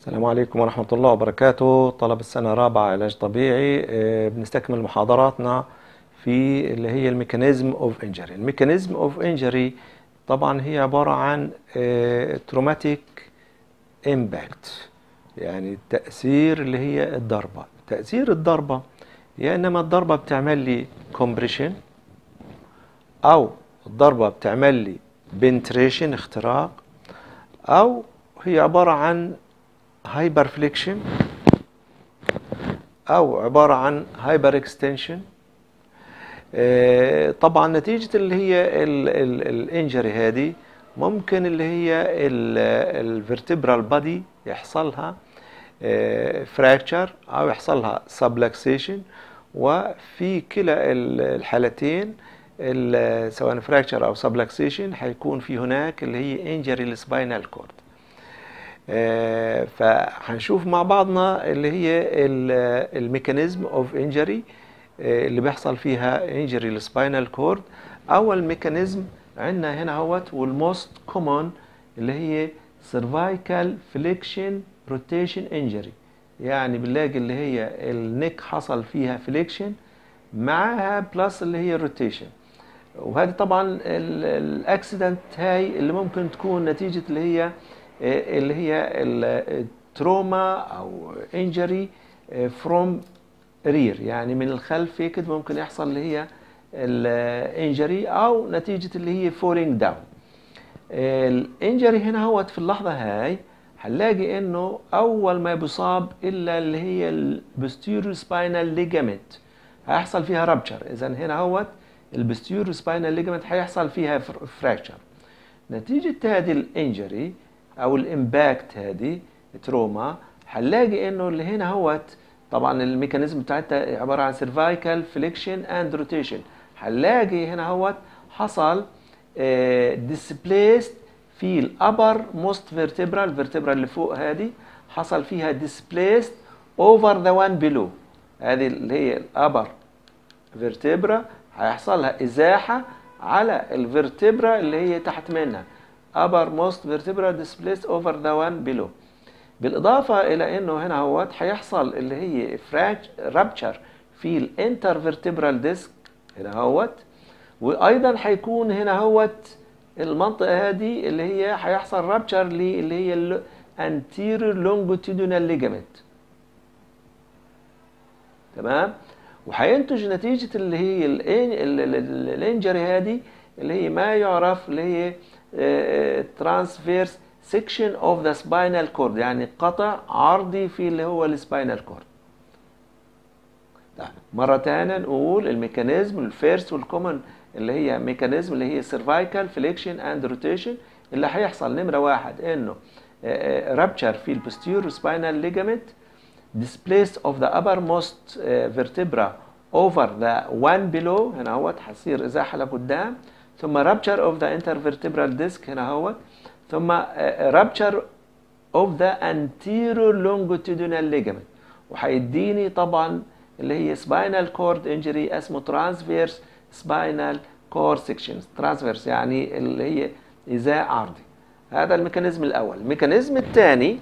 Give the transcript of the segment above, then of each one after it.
السلام عليكم ورحمة الله وبركاته طلب السنة الرابعة علاج طبيعي آه، بنستكمل محاضراتنا في اللي هي الميكانيزم اوف انجري الميكانيزم اوف انجري طبعا هي عبارة عن تروماتيك امباكت يعني التأثير اللي هي الضربة تأثير الضربة يا انما الضربة بتعمل لي كومبريشن او الضربة بتعمل لي بنتريشن اختراق او هي عبارة عن هايبر فليكشن او عباره عن هايبر اكستنشن طبعا نتيجه اللي هي الانجري هذه ممكن اللي هي الفرتبرال بادي يحصلها فراكتشر او يحصلها سبلكسيشن وفي كلا الحالتين سواء فراكتشر او سبلكسيشن هيكون في هناك اللي هي انجري السباينال كورد آه فهنشوف مع بعضنا اللي هي الميكانيزم اوف انجري اللي بيحصل فيها انجري للسباينال كورد اول ميكانيزم عندنا هنا اهوت والموست كومون اللي هي سيرفايكال فليكشن روتيشن انجري يعني بنلاقي اللي هي النك حصل فيها فليكشن معاها بلس اللي هي روتيشن وهذه طبعا الاكسيدنت هاي اللي ممكن تكون نتيجه اللي هي اللي هي التروما او انجري فروم رير يعني من الخلف كده ممكن يحصل اللي هي الانجري او نتيجه اللي هي فولينج داون الانجري هنا هوت في اللحظه هاي هنلاقي انه اول ما بيصاب الا اللي هي البستيرو سباينال ليجامنت هيحصل فيها رابتشر اذا هنا هوت البستيرو سباينال ليجامنت هيحصل فيها فراكتشر نتيجه هذه الانجري او الامباكت هذه تروما هنلاقي انه اللي هنا هوت طبعا الميكانيزم بتاعتها عباره عن سيرفايكال فليكشن اند روتيشن هنلاقي هنا هوت حصل ديسبليست في الابر موست فيرتبرال الفيرتبرا اللي فوق هذه حصل فيها ديسبليست اوفر ذا وان بيلو هذه اللي هي الابر فيرتبرا هيحصل لها ازاحه على الفيرتبرا اللي هي تحت منها upper most vertebra displaced over the one below بالإضافة إلى إنه هنا هوت هيحصل اللي هي رابتشر في الانترفيرتبرال ديسك هنا هوت وأيضا هيكون هنا هوت المنطقة هذه اللي هي هيحصل رابتشر اللي هي anterior longitudinal ligament تمام وهينتج نتيجة اللي هي الانجري هذه اللي هي ما يعرف اللي هي ترانسفيرس سيكشن اوف ذا سباينال كورد يعني قطع عرضي في اللي هو السباينال كورد مرة تانية نقول الميكانيزم الفيرست والكومن اللي هي ميكانيزم اللي هي سيرفايكال فليكشن اند روتيشن اللي هيحصل نمرة واحد انه رابتشر في البوستيرو سباينال ليجامنت displaced of the uppermost vertebra over the one below هنا اهوت هتصير ازاحة لقدام ثم rupture of the intervertebral disc هنا هو ثم rupture of the anterior longitudinal ligament وهيديني طبعا اللي هي spinal cord injury اسمه transverse spinal cord section transverse يعني اللي هي إزاء عرضي هذا الميكانيزم الأول الميكانيزم الثاني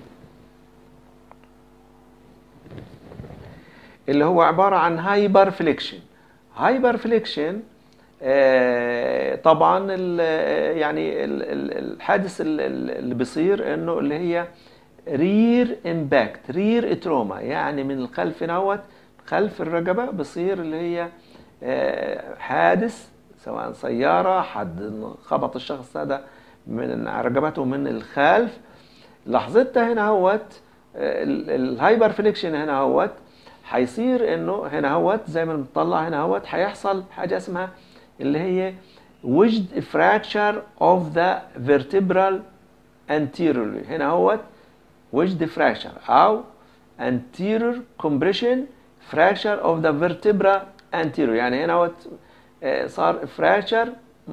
اللي هو عبارة عن هايبر فليكشن هايبر فليكشن آه طبعا ال يعني ال الحادث اللي بيصير انه اللي هي رير امباكت رير تروما يعني من الخلف نوت خلف الرقبه بصير اللي هي آه حادث سواء سياره حد خبط الشخص هذا من رقبته من الخلف لحظتها هنا هوت الهايبر فليكشن هنا هوت هيصير انه هنا هوت زي ما بنطلع هنا هوت هيحصل حاجه اسمها اللي هي وجد fracture of the vertebral anteriorly هنا هوت وجد fracture أو anterior compression fracture of the vertebra anterior يعني هنا هوت صار fracture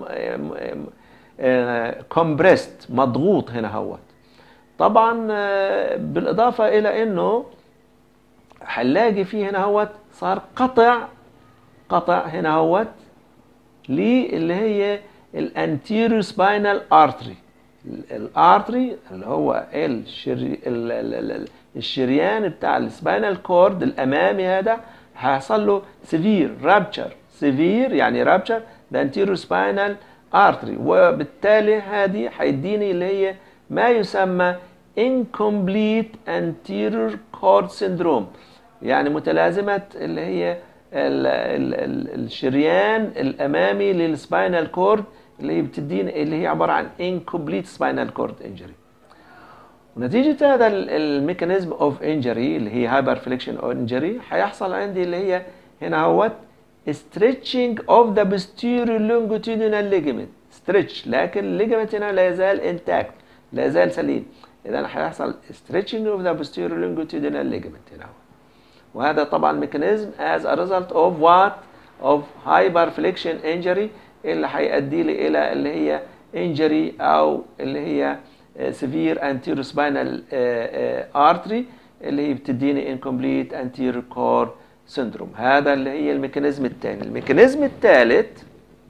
compressed مضغوط هنا هوت طبعا بالإضافة إلى إنه هنلاقي فيه هنا هوت صار قطع قطع هنا هوت اللي هي الانتيريور سباينال ارتري الارتري اللي هو الشري ال- ال- ال- الشريان بتاع السباينال كورد الامامي هذا هيحصل له سيفير رابتشر سيفير يعني رابتشر ده انتيرو سباينال ارتري وبالتالي هذه هيديني اللي هي ما يسمى incomplete anterior cord syndrome يعني متلازمة اللي هي ال ال ال الشريان الأمامي للسباينال كورد اللي هي بتديني اللي هي عبارة عن incomplete spinal cord injury ونتيجة هذا الميكانيزم اوف انجري اللي هي هايبر فليكشن او انجري هيحصل عندي اللي هي هنا اهوت stretching of the posterior longitudinal ligament stretch لكن الليجمنت هنا لا يزال intact لا يزال سليم اذا هيحصل stretching of the posterior longitudinal ligament هنا اهوت وهذا طبعا ميكانيزم as a result of what of hyperflexion injury اللي هيؤدي لي الى اللي هي injury او اللي هي severe anterior spinal artery اللي هي بتديني incomplete anterior cord syndrome هذا اللي هي الميكانيزم الثاني الميكانيزم الثالث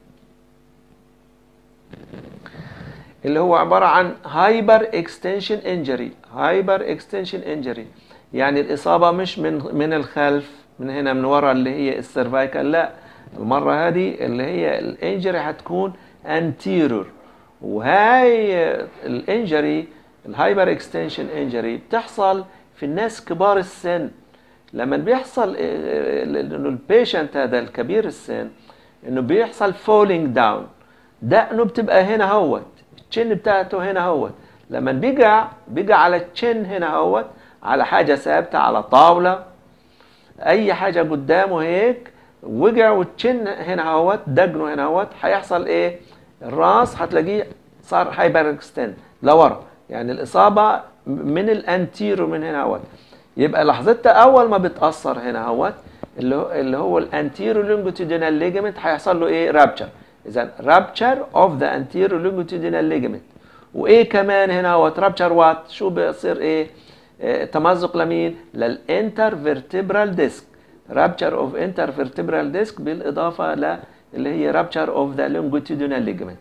اللي هو عبارة عن هايبر اكستنشن انجري هايبر اكستنشن انجري يعني الإصابة مش من من الخلف من هنا من ورا اللي هي السيرفايكال لا المرة هذه اللي هي الانجري هتكون انتيرور وهاي الانجري الهايبر اكستنشن انجري بتحصل في الناس كبار السن لما بيحصل انه البيشنت هذا الكبير السن انه بيحصل فولينج داون دقنه بتبقى هنا هوت التشن بتاعته هنا هوت لما بيقع بيقع على التشن هنا هوت على حاجة ثابتة على طاولة أي حاجة قدامه هيك وقع والتشن هنا هوت دقنه هنا هوت هيحصل إيه؟ الراس هتلاقيه صار هايبر اكستند لورا يعني الإصابة من الأنتيرو من هنا هوت يبقى لحظتها أول ما بتأثر هنا هوت اللي هو اللي هو الانتيرو لونجيتودينال ليجمنت هيحصل له ايه رابتشر اذا رابتشر اوف ذا انتيرو لونجيتودينال ليجمنت وايه كمان هنا هو رابتشر وات شو بيصير ايه آه تمزق لمين للانتر فيرتبرال ديسك رابتشر اوف انتر فيرتبرال ديسك بالاضافه ل اللي هي رابتشر اوف ذا لونجيتودينال ليجمنت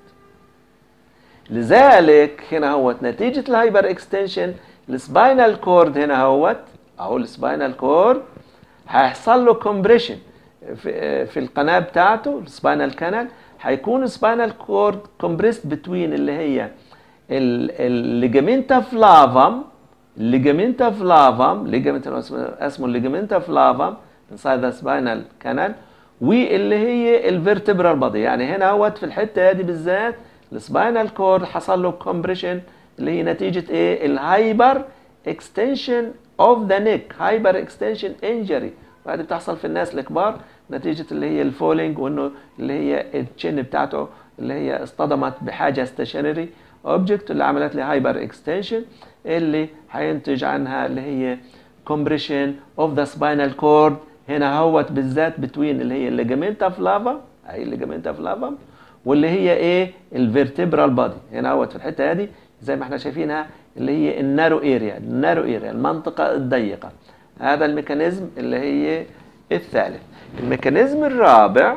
لذلك هنا هو نتيجه الهايبر اكستنشن السباينال كورد هنا هوت اهو السباينال كورد هيحصل له كومبريشن في, في القناه بتاعته السباينال كانال هيكون السباينال كورد كومبريست بتوين اللي هي الليجامنتا فلافم الليجامنتا فلافم ليجامنت اسمه الليجامنتا فلافم انسايد ذا سباينال كانال واللي هي الفيرتبرال بادي يعني هنا اهوت في الحته دي بالذات السباينال كورد حصل له كومبريشن اللي هي نتيجه ايه الهايبر اكستنشن اوف ذا نيك هايبر اكستنشن انجري وهذه بتحصل في الناس الكبار نتيجه اللي هي الفولينج وانه اللي هي التشن بتاعته اللي هي اصطدمت بحاجه ستيشنري اوبجكت اللي عملت لي هايبر اكستنشن اللي هينتج عنها اللي هي كومبريشن اوف ذا سباينال كورد هنا هوت بالذات بتوين اللي هي الليجامنتا فلافا اهي الليجامنتا فلافا واللي هي ايه الفيرتبرال بادي هنا هوت في الحته دي زي ما احنا شايفينها اللي هي النارو اريا النارو اريا المنطقه الضيقه هذا الميكانيزم اللي هي الثالث الميكانيزم الرابع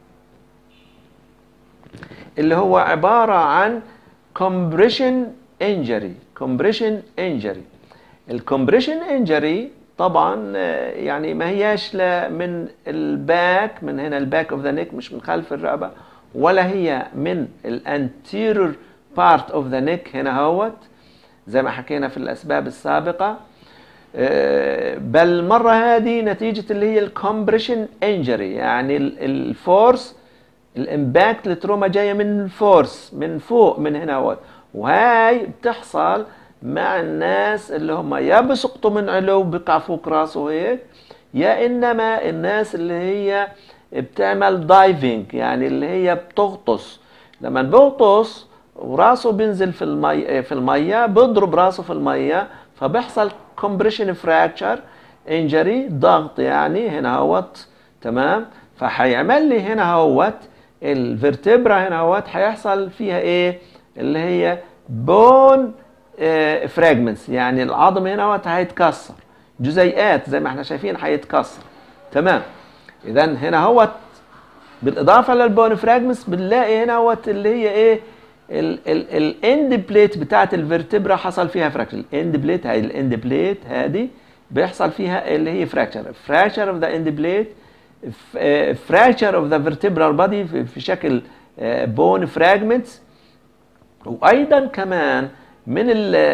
اللي هو عبارة عن compression injury compression injury الكمبريشن انجري طبعا يعني ما هياش لا من الباك من هنا الباك اوف ذا نيك مش من خلف الرقبه ولا هي من الانتيرور بارت اوف ذا نيك هنا هوت زي ما حكينا في الاسباب السابقه بل المرة هذه نتيجة اللي هي الكومبريشن انجري يعني الفورس الامباكت التروما جاية من الفورس من فوق من هنا هو وهاي بتحصل مع الناس اللي هم يا بسقطوا من علو بقع فوق راسه هيك يا انما الناس اللي هي بتعمل دايفنج يعني اللي هي بتغطس لما بيغطس وراسه بينزل في المي في الميه بيضرب راسه في الميه فبيحصل كومبريشن فراكشر انجري ضغط يعني هنا هوت تمام فهيعمل لي هنا هوت الفرتبرا هنا هوت هيحصل فيها ايه اللي هي بون اه فراجمنتس يعني العظم هنا هوت هيتكسر جزيئات زي ما احنا شايفين هيتكسر تمام اذا هنا هوت بالاضافه للبون فراجمنتس بنلاقي هنا هوت اللي هي ايه الاند بليت بتاعت الفرتبرا حصل فيها فراكشر الاند بليت هاي الاند بليت هذه بيحصل فيها اللي هي فراكشر فراكشر اوف ذا اند بليت فراكشر اوف ذا فيرتبرال بادي في شكل بون فراجمنتس وايضا كمان من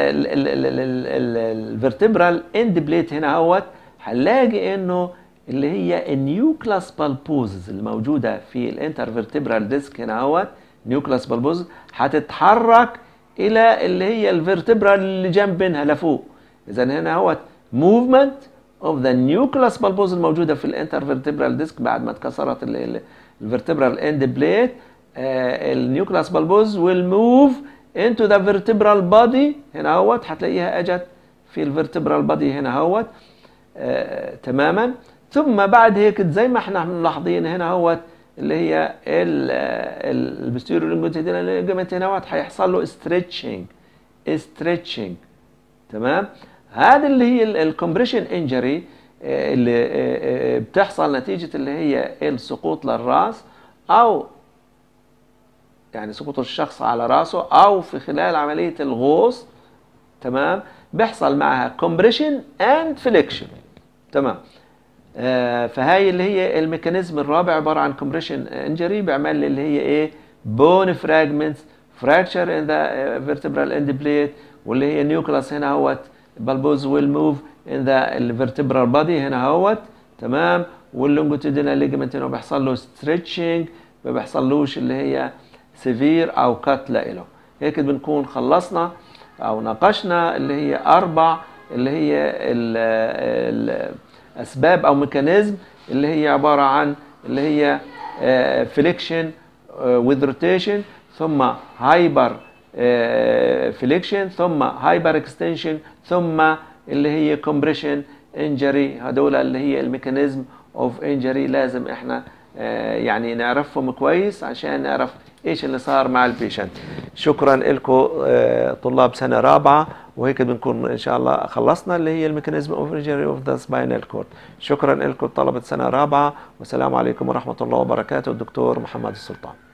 الفرتبرال اند بليت هنا اهوت هنلاقي انه اللي هي النيوكلاس بالبوزز الموجوده في الانترفيرتبرال ديسك هنا اهوت نيوكلاس بالبوز هتتحرك الى اللي هي الفرتبرال اللي جنب منها لفوق اذا هنا اهوت موفمنت اوف ذا نيوكلاس بالبوز الموجوده في الانترفيرتبرال ديسك بعد ما اتكسرت الفرتبرال اند بليت النيوكلاس بالبوز will move into the vertebral body هنا اهوت هتلاقيها اجت في الفرتبرال بادي هنا اهوت آه تماما ثم بعد هيك زي ما احنا ملاحظين هنا اهوت اللي هي البستيرو ليجمنت هنا اهوت هيحصل له ستريتشنج ستريتشنج تمام هذا اللي هي الكومبريشن انجري اللي بتحصل نتيجه اللي هي السقوط للراس او يعني سقوط الشخص على راسه او في خلال عمليه الغوص تمام بيحصل معها كومبريشن اند فليكشن تمام آه فهاي اللي هي الميكانيزم الرابع عباره عن كومبريشن انجري بيعمل اللي هي ايه بون فراجمنتس فراكشر ان ذا فيرتبرال اند بليت واللي هي نيوكلاس هنا اهوت بالبوز ويل موف ان ذا الفيرتبرال بادي هنا اهوت تمام واللونجيتودينال ليجمنت هنا بيحصل له ستريتشنج ما بيحصلوش اللي هي سيفير او كات له هيك بنكون خلصنا او ناقشنا اللي هي اربع اللي هي الاسباب او ميكانيزم اللي هي عباره عن اللي هي فليكشن with روتيشن ثم هايبر فليكشن ثم هايبر اكستنشن ثم اللي هي كومبريشن انجري هدول اللي هي الميكانيزم اوف انجري لازم احنا يعني نعرفهم كويس عشان نعرف ايش اللي صار مع البيشنت شكرا لكم طلاب سنه رابعه وهيك بنكون ان شاء الله خلصنا اللي هي الميكانيزم اوف انجري اوف ذا سباينال كورد شكرا لكم طلبه سنه رابعه والسلام عليكم ورحمه الله وبركاته الدكتور محمد السلطان